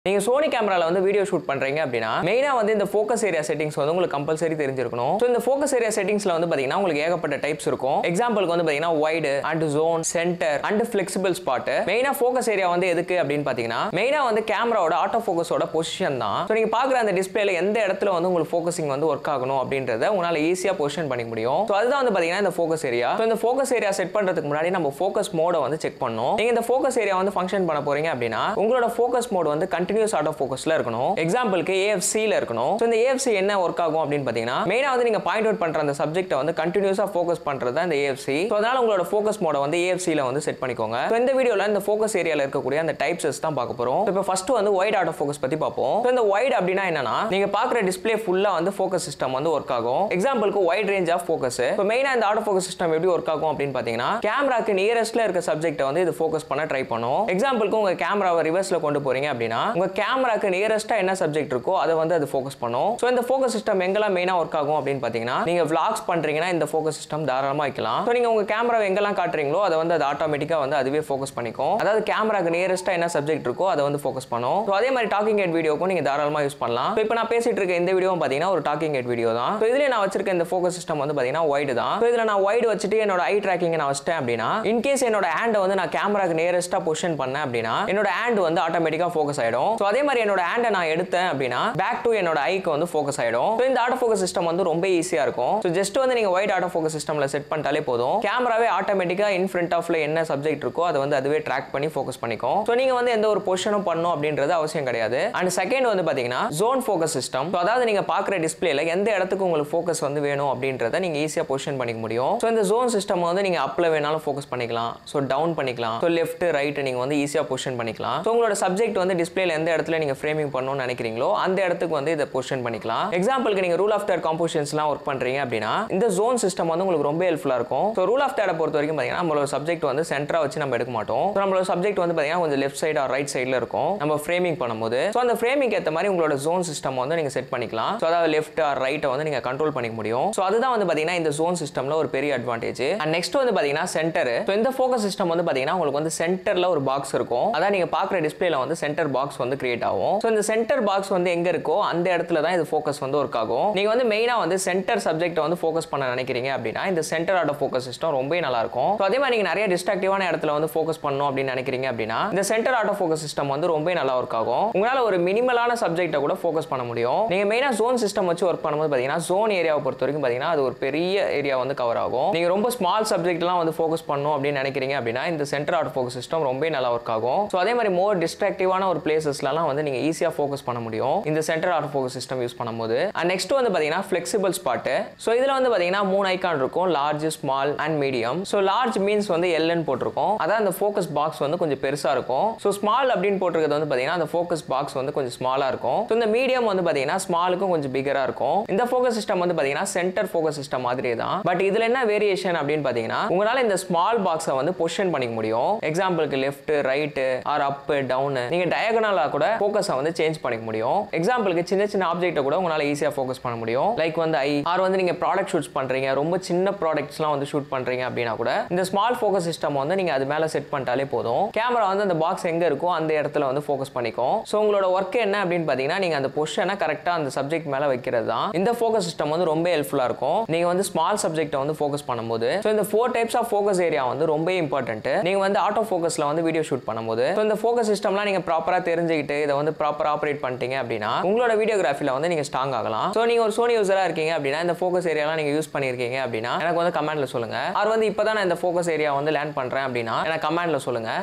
நீங்க சோனி கேமரால வந்து வீடியோ ஷூட் பண்றீங்க அப்படின்னா மெயினா வந்து இந்த ஃபோக்கஸ் ஏரியா செட்டிங்ஸ் வந்து உங்களுக்கு கம்பல்சரி தெரிஞ்சிருக்கணும் ஸோ இந்த ஃபோக்கஸ் ஏரியா செட்டிங்ஸ்ல வந்து பாத்தீங்கன்னா உங்களுக்கு ஏகப்பட்ட டைப்ஸ் இருக்கும் எக்ஸாம்பிளுக்கு வந்து பாத்தீங்கன்னா wide and zone center and flexible spot மெயினா ஃபோக்கஸ் ஏரியா வந்து எதுக்கு அப்படின்னு பாத்தீங்கன்னா மெயினா வந்து கேமராவோட ஆட்டோ ஃபோக்கஸோட பொசிஷன் தான் ஸோ நீங்க பாக்குற அந்த டிஸ்பிளேல எந்த இடத்துல வந்து உங்களுக்கு ஃபோக்கஸிங் வந்து ஒர்க் ஆகணும் அப்படின்றத உங்களால ஈஸியா பொசிஷன் பண்ணிக்க முடியும் ஸோ அதுதான் வந்து பாத்தீங்கன்னா இந்த ஃபோக்கஸ் ஏரியா ஸோ இந்த ஃபோக்கஸ் ஏரியா செட் பண்றதுக்கு முன்னாடி நம்ம ஃபோக்கஸ் மோட வந்து செக் பண்ணணும் நீங்க இந்த ஃபோக்கஸ் ஏரியா வந்து ஃபங்க்ஷன் பண்ண போறீங்க அப்படின்னா உங்களோட ஃபோக்கஸ் மோட் வந்து கண்டினியூஸ் ஆட்டோ ஃபோக்கஸ்ல இருக்கணும் எக்ஸாம்பிளுக்கு ஏஎஃப்சியில் இருக்கணும் ஸோ இந்த ஏஎஃப்சி என்ன ஒர்க் ஆகும் அப்படின்னு பார்த்தீங்கன்னா மெயினாக வந்து நீங்கள் பாயிண்ட் அவுட் பண்ணுற அந்த சப்ஜெக்ட்டை வந்து கண்டினியூஸாக ஃபோக்கஸ் பண்ணுறது தான் இந்த ஏஎஃப்சி ஸோ அதனால உங்களோட ஃபோக்கஸ் மோட வந்து ஏஎஃப்சியில் வந்து செட் பண்ணிக்கோங்க ஸோ இந்த வீடியோவில் இந்த ஃபோக்கஸ் ஏரியாவில் இருக்கக்கூடிய அந்த டைப்ஸஸ் தான் பார்க்க போகிறோம் இப்போ ஃபர்ஸ்ட் வந்து ஒயிட் ஆட்டோ ஃபோக்கஸ் பற்றி பார்ப்போம் ஸோ இந்த ஒயிட் அப்படின்னா என்னன்னா நீங்கள் பார்க்குற டிஸ்பிளே ஃபுல்லாக வந்து ஃபோக்கஸ் சிஸ்டம் வந்து ஒர்க் ஆகும் எக்ஸாம்பிளுக்கு ஒயிட் ரேஞ்ச் ஆஃப் ஃபோக்கஸ் இப்போ மெயினாக இந்த ஆட்டோ ஃபோக்கஸ் சிஸ்டம் எப்படி ஒர்க் ஆகும் அப்படின்னு பார்த்தீங்கன்னா கேமராக்கு நியரஸ்ட்ல இருக்க சப்ஜெக்ட்டை வந்து இது ஃபோக்கஸ் பண்ண ட்ரை பண்ணும் எக்ஸாம்பிளுக்கு உங்க கேமராவை ரிவர்ஸ்ல கொண்டு போறீங்க அப்படின்னா உங்க கேமராக்கு நியரஸ்டா என்ன சப்ஜெக்ட் இருக்கோ அதை வந்து அது ஃபோக்கஸ் பண்ணும் ஸோ இந்த ஃபோக்கஸ் சிஸ்டம் எங்கெல்லாம் மெயினா ஒர்க் ஆகும் அப்படின்னு பார்த்தீங்கன்னா நீங்க vlogs பண்றீங்கன்னா இந்த ஃபோக்கஸ் சிஸ்டம் தாராளமா வைக்கலாம் ஸோ நீங்க உங்க கேமராவை எங்கெல்லாம் காட்டுறீங்களோ அதை வந்து அது ஆட்டோமேட்டிக்கா வந்து அதுவே ஃபோக்கஸ் பண்ணிக்கும் அதாவது கேமராக்கு நியரஸ்டா என்ன சப்ஜெக்ட் இருக்கோ அதை வந்து ஃபோக்கஸ் பண்ணும் ஸோ அதே மாதிரி டாக்கிங் ஹெட் வீடியோக்கும் நீங்க தாராளமா யூஸ் பண்ணலாம் ஸோ இப்போ நான் பேசிட்டு இருக்க இந்த வீடியோவும் பார்த்தீங்கன்னா ஒரு டாக்கிங் ஹெட் வீடியோ தான் ஸோ இதுல நான் வச்சிருக்க இந்த ஃபோக்கஸ் சிஸ்டம் வந்து பார்த்தீங்கன்னா ஒயிட் தான் ஸோ இதுல நான் ஒயிட் வச்சுட்டு என்னோட ஐ ட்ராக்கிங் நான் வச்சிட்டேன் அப்படின்னா இன்கேஸ் என்னோட ஹேண்டை வந்து நான் கேமராக்கு நியரஸ்டா பொசிஷன் பண்ணேன் அப்படின்னா என்னோட ஹேண்ட் வந்து ஆட்டோமேட்டிக்கா ஃபோக்கஸ் ஆயிடும் ஸோ அதே மாதிரி என்னோட ஹேண்டை நான் எடுத்தேன் அப்படின்னா பேக் டு என்னோட ஐக்கு வந்து ஃபோக்கஸ் ஆயிடும் ஸோ இந்த ஆட்டோ ஃபோக்கஸ் சிஸ்டம் வந்து ரொம்ப ஈஸியா இருக்கும் ஸோ ஜஸ்ட் வந்து நீங்க ஒயிட் ஆட்டோ ஃபோக்கஸ் சிஸ்டம்ல செட் பண்ணிட்டாலே போதும் கேமராவே ஆட்டோமேட்டிக்கா இன் ஃப்ரண்ட் ஆஃப்ல என்ன சப்ஜெக்ட் இருக்கோ அதை வந்து அதுவே ட்ராக் பண்ணி ஃபோக்கஸ் பண்ணிக்கும் ஸோ நீங்க வந்து எந்த ஒரு பொசிஷனும் பண்ணணும் அப்படின்றது அவசியம் கிடையாது அண்ட் செகண்ட் வந்து பாத்தீங்கன்னா ஜோன் ஃபோக்கஸ் சிஸ்டம் ஸோ அதாவது நீங்க பாக்குற டிஸ்பிளேல எந்த இடத்துக்கு உங்களுக்கு ஃபோக்கஸ் வந்து வேணும் அப்படின்றத நீங்க ஈஸியா பொசிஷன் பண்ணிக்க முடியும் ஸோ இந்த ஜோன் சிஸ்டம் வந்து நீங்க அப்ல வேணாலும் ஃபோக்கஸ் பண்ணிக்கலாம் ஸோ டவுன் பண்ணிக்கலாம் ஸோ லெஃப்ட் ரைட் நீங்க வந்து ஈஸியா பொசிஷன் பண்ணிக்கலாம் ஸோ உங்களோட சப்ஜெக்ட் வந்து டிஸ்பிளேல எந்த இடத்துல நீங்க ஃப்ரேமிங் பண்ணணும்னு நினைக்கிறீங்களோ அந்த இடத்துக்கு வந்து இதை பொசிஷன் பண்ணிக்கலாம் எக்ஸாம்பிளுக்கு நீங்க ரூல் ஆஃப் தேர்ட் காம்போசிஷன்ஸ்லாம் ஒர்க் பண்றீங்க அப்படின்னா இந்த ஜோன் சிஸ்டம் வந்து உங்களுக்கு ரொம்ப ஹெல்ப்ஃபுல்லா இருக்கும் ஸோ ரூல் ஆஃப் தேர்டை பொறுத்த வரைக்கும் பாத்தீங்கன்னா நம்மளோட சப்ஜெக்ட் வந்து சென்டரா வச்சு நம்ம எடுக்க மாட்டோம் ஸோ நம்மளோட சப்ஜெக்ட் வந்து பாத்தீங்கன்னா கொஞ்சம் லெஃப்ட் சைடு ஆர் ரைட் சைடில் இருக்கும் நம்ம ஃப்ரேமிங் பண்ணும்போது ஸோ அந்த ஃப்ரேமிங் ஏற்ற மாதிரி உங்களோட ஜோன் சிஸ்டம் வந்து நீங்க செட் பண்ணிக்கலாம் ஸோ அதாவது லெஃப்ட் ஆர் ரைட்டை வந்து நீங்க கண்ட்ரோல் பண்ணிக்க முடியும் ஸோ அதுதான் வந்து பாத்தீங்கன்னா இந்த ஜோன் சிஸ்டம்ல ஒரு பெரிய அட்வான்டேஜ் அண்ட் நெக்ஸ்ட் வந்து பாத்தீங்கன்னா சென்டர் ஸோ இந்த ஃபோக்கஸ் சிஸ்டம் வந்து பாத்தீங்கன்னா உங்களுக்கு வந்து சென்டர்ல ஒரு பாக்ஸ் இருக்கும் அதான் நீங்க பாக்குற டிஸ்பிளேல வந்து சென்டர் பாக்ஸ் வந்து கிரியேட் ஆகும் ஸோ இந்த சென்டர் பாக்ஸ் வந்து எங்க இருக்கோ அந்த இடத்துல தான் இது ஃபோக்கஸ் வந்து ஒர்க் ஆகும் நீங்க வந்து மெயினா வந்து சென்டர் சப்ஜெக்ட் வந்து ஃபோக்கஸ் பண்ண நினைக்கிறீங்க அப்படின்னா இந்த சென்டர் ஆட்டோ ஃபோக்கஸ் சிஸ்டம் ரொம்ப நல்லா இருக்கும் ஸோ அதே மாதிரி நீங்க நிறைய டிஸ்ட்ராக்டிவான இடத்துல வந்து ஃபோக்கஸ் பண்ணணும் அப்படின்னு நினைக்கிறீங்க அப்படின்னா இந்த சென்டர் ஆட்டோ ஃபோக்கஸ் சிஸ்டம் வந்து ரொம்ப நல்லா ஒர்க் ஆகும் உங்களால ஒரு மினிமலான சப்ஜெக்ட்டை கூட ஃபோக்கஸ் பண்ண முடியும் நீங்க மெயினா ஜோன் சிஸ்டம் வச்சு ஒர்க் பண்ணும்போது பாத்தீங்கன்னா ஜோன் ஏரியாவை பொறுத்த வரைக்கும் பாத்தீங்கன்னா அது ஒரு பெரிய ஏரியா வந்து கவர் ஆகும் நீங்க ரொம்ப ஸ்மால் சப்ஜெக்ட்லாம் வந்து ஃபோக்கஸ் பண்ணணும் அப்படின்னு நினைக்கிறீங்க அப்படின்னா இந்த சென்டர் ஆட்டோ ஃபோக்கஸ் சிஸ்டம் ரொம்ப நல்லா ஒர்க் ஆகும் ஸோ அதே மாதிரி மோர் டிஸ்ட்ராக்டிவான ஒரு பிளேசஸ்லாம் வந்து நீங்க ஈஸியா ஃபோக்கஸ் பண்ண முடியும் இந்த center auto focus system use பண்ணும்போது அண்ட் நெக்ஸ்ட் வந்து பாத்தீங்கன்னா ஃபிளெக்சிபிள் ஸ்பாட் ஸோ இதுல வந்து பாத்தீங்கன்னா மூணு ஐக்கான் இருக்கும் large small and medium so large means வந்து எல்என் போட்டிருக்கோம் அதான் அந்த ஃபோக்கஸ் பாக்ஸ் வந்து கொஞ்சம் பெருசா இருக்கும் ஸோ ஸ்மால் அப்படின்னு போட்டிருக்கிறது வந்து பாத்தீங்கன்னா அந்த ஃபோக்கஸ் பாக்ஸ் வந்து கொஞ்சம் ஸ்மாலா இருக்கும் ஸோ இந்த மீடியம் வந்து பாத்தீங்கன்னா ஸ்மாலுக்கும் கொஞ்சம் பிகரா இருக்கும் இந்த ஃபோக்கஸ் சிஸ்டம் வந்து பாத்தீங்கன்னா சென்டர் ஃபோக்கஸ் சிஸ்டம் மாதிரியே தான் பட் இதுல என்ன வேரியேஷன் அப்படின்னு பாத்தீங்கன்னா உங்களால இந்த ஸ்மால் பாக்ஸை வந்து பொசிஷன் பண்ணிக்க முடியும் எக்ஸாம்பிளுக்கு left right or up down நீங்க டயகனலா கூட ஃபோக்கஸை வந்து சேஞ்ச் பண்ணிக்க முடியும் எக்ஸாம்பிளுக்கு சின்ன சின்ன ஆப்ஜெக்ட்டை கூட உங்களால ஈஸியா ஃபோக்கஸ் பண்ண முடியும் லைக் வந்து ஐ ஆர் வந்து நீங்க ப்ராடக்ட் ஷூட்ஸ் பண்றீங்க ரொம்ப சின்ன ப்ராடக்ட்ஸ்லாம் வந்து ஷூட் பண்றீங்க அப்படின்னா கூட இந்த ஸ்மால் ஃபோக்கஸ் சிஸ்டம் வந்து நீங்க அது மேல செட் பண்ணிட்டாலே போதும் கேமரா வந்து அந்த பாக்ஸ் எங்க இருக்கோ அந்த இடத்துல வந்து ஃபோக்கஸ் பண்ணிக்கும் ஸோ உங்களோட ஒர்க் என்ன அப்படின்னு பாத்தீங்கன்னா நீங்க அந்த பொசிஷனை கரெக்டா அந்த சப்ஜெக்ட் மேல வைக்கிறது தான் இந்த ஃபோக்கஸ் சிஸ்டம் வந்து ரொம்ப ஹெல்ப்ஃபுல்லா இருக்கும் நீங்க வந்து ஸ்மால் சப்ஜெக்ட்டை வந்து ஃபோக்கஸ் பண்ணும்போது ஸோ இந்த four types of focus area வந்து ரொம்ப இம்பார்ட்டன்ட் நீங்க வந்து ஆட்டோ ஃபோக்கஸ்ல வந்து வீடியோ ஷூட் பண்ணும்போது ஸோ இந்த ஃபோக்கஸ் சிஸ்டம்லாம் நீங்க ப்ராப்பரா தெரிஞ்சுக்கிட்டு இதை வந்து ப்ராப்பரா ஆப்ரேட் பண்ணிட்டீங்க அப்படின்னா உங்களோட வீடியோகிராஃபில வந்து நீங்க ஸ்ட்ராங் ஆகலாம் ஸோ நீங்க ஒரு சோனி யூசரா இருக்கீங்க அப்படின்னா இந்த ஃபோக்கஸ் ஏரியாலாம் நீங்க யூஸ் பண்ணிருக்கீங்க அப்படின்னா எனக்கு வந்து கமெண்ட்ல சொல்லுங்க அவர் வந்து இப்பதான் நான் இந்த ஃபோக்கஸ் ஏரியா வந்து லேர்ன் பண்றேன் அப்படின்னா எனக்கு கமெண்ட்ல சொல்லுங்க